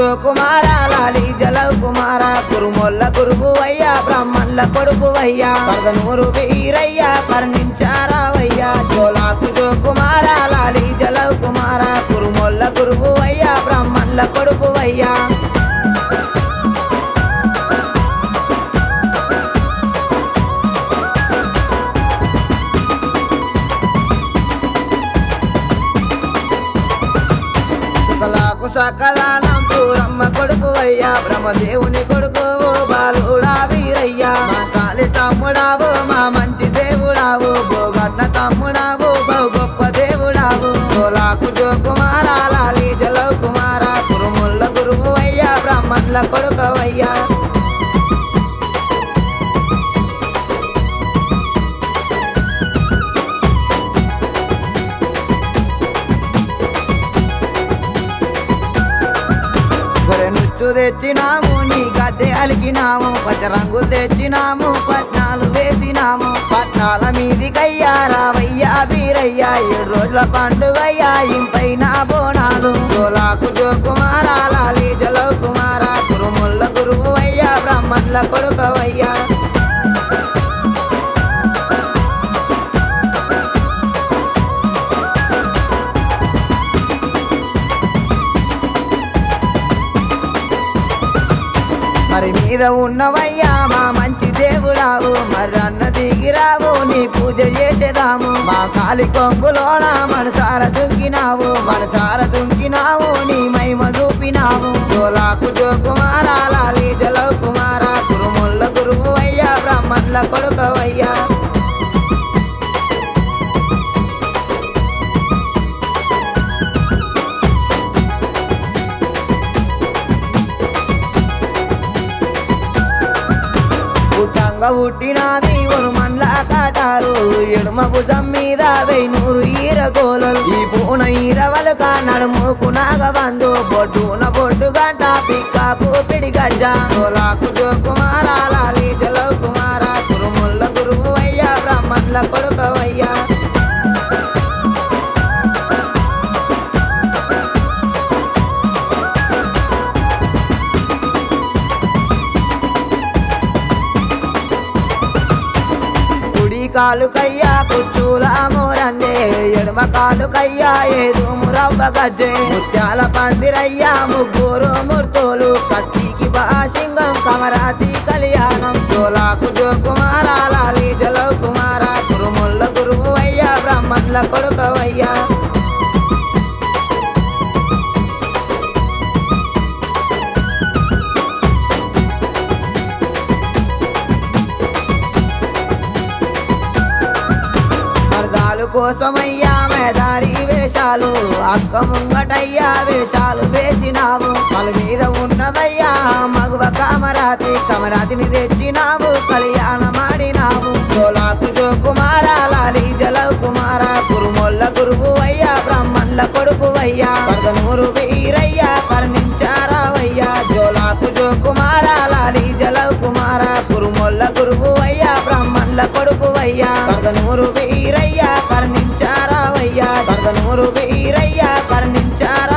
కుమార లాలి జల కుమార కురుమొల్ల గురువు అయ్యా బ్రాహ్మణుల కొడుకు అయ్యా పరదనూరు వీరయ్యా కరుణించారావయ్యా జోలాకు జో కుమార లాలి జల కుమార కురుమొల్ల గురువు అయ్యా బ్రాహ్మణుల కొడుకు అయ్యా సుకలాకు సకలానం సూరమ్మ కొడుకు అయ్యా బ్రహ్మదేవుని కొడుకు ఓ బాలుడా వీరయ్యా మా కాలి తమ్ముడావు మా మంచి దేవుడావు భోగన్న తమ్ముడావు బహు గొప్ప దేవుడావు సోలాకు జో కుమార లాలి జలవ్ కుమార కురుముల్ల గురువు అయ్యా బ్రాహ్మణుల కొడుకు అయ్యా గొర్రె నుచ్చు తెచ్చినాము నీ గద్దె అలికినాము పచ్చ రంగులు తెచ్చినాము పట్నాలు వేసినాము పట్నాల మీదికయ్యా రావయ్యా వీరయ్యా ఏడు రోజుల పండుగయ్యా ఇంపైన బోనాలు జోలాకు జో కుమార లాలి జలో కుమార గురుముల్ల గురువు అయ్యా బ్రాహ్మణుల కొడుకవయ్యా మరి మీద ఉన్నవయ్యా మా మంచి దేవుడావు మరి అన్న దిగిరావు నీ పూజ చేసేదాము మా కాలి కొంగులోన మనసార దుంకినావు మనసార దుంకినావు నీ మహిమ చూపినావు జోలాకు జో కుమార లాలి జలవ్ కుమార గురుముల్ల గురువు అయ్యా బ్రాహ్మణుల కొడుకవయ్యా పుట్టంగా పుట్టినాది ఒక మండ్ల కాటారు ఎడమ భుజం మీద వెయ్నూరు ఈర గోలలు ఈ పూన ఈర వలక నడుముకు నాగబందు బొడ్డున బొడ్డు గంట పిక్కాకు పిడి గజ్జ సోలాకు జో కుమార లాలి జలవ్ కుమార కురుముల్ల గురువు అయ్యా బ్రాహ్మణుల కొడుకవయ్యా కుడి కాలు కయ్యా కుచ్చూల మోరందే ఎడమ కాలు కయ్యా ఏదు మురవ్వ గజ్జే ముత్యాల పందిరయ్యా ముగ్గురు మూర్తులు కత్తికి బాసింగం కమరాతి కళ్యాణం చోలాకు జో కుమార లాలి జలవ్ కుమార గురుముల్ల గురువు అయ్యా బ్రాహ్మణుల కొడుకవయ్యా వరదాలు కోసమయ్యా మేదారి వేషాలు అక్క ముంగటయ్యా వేషాలు వేసినావు వాళ్ళ మీద ఉన్నదయ్యా మగువ కమరాతి కమరాతిని తెచ్చినావు కళ్యాణమాడినావు జోలాకు జో కుమార లాలి జలవ్ కుమార కురుమొల్ల గురువు అయ్యా బ్రాహ్మణుల కొడుకు అయ్యా పరదనూరు వీరయ్యా కరుణించారావయ్యా జోలాకు జో కుమార లాలి జలవ్ కుమార కురుమొల్ల గురువు అయ్యా బ్రాహ్మణుల కొడుకు అయ్యా పరదనూరు వీరయ్యా కరుణించారావయ్యా పరదనూరు వీరయ్యా కరుణించారా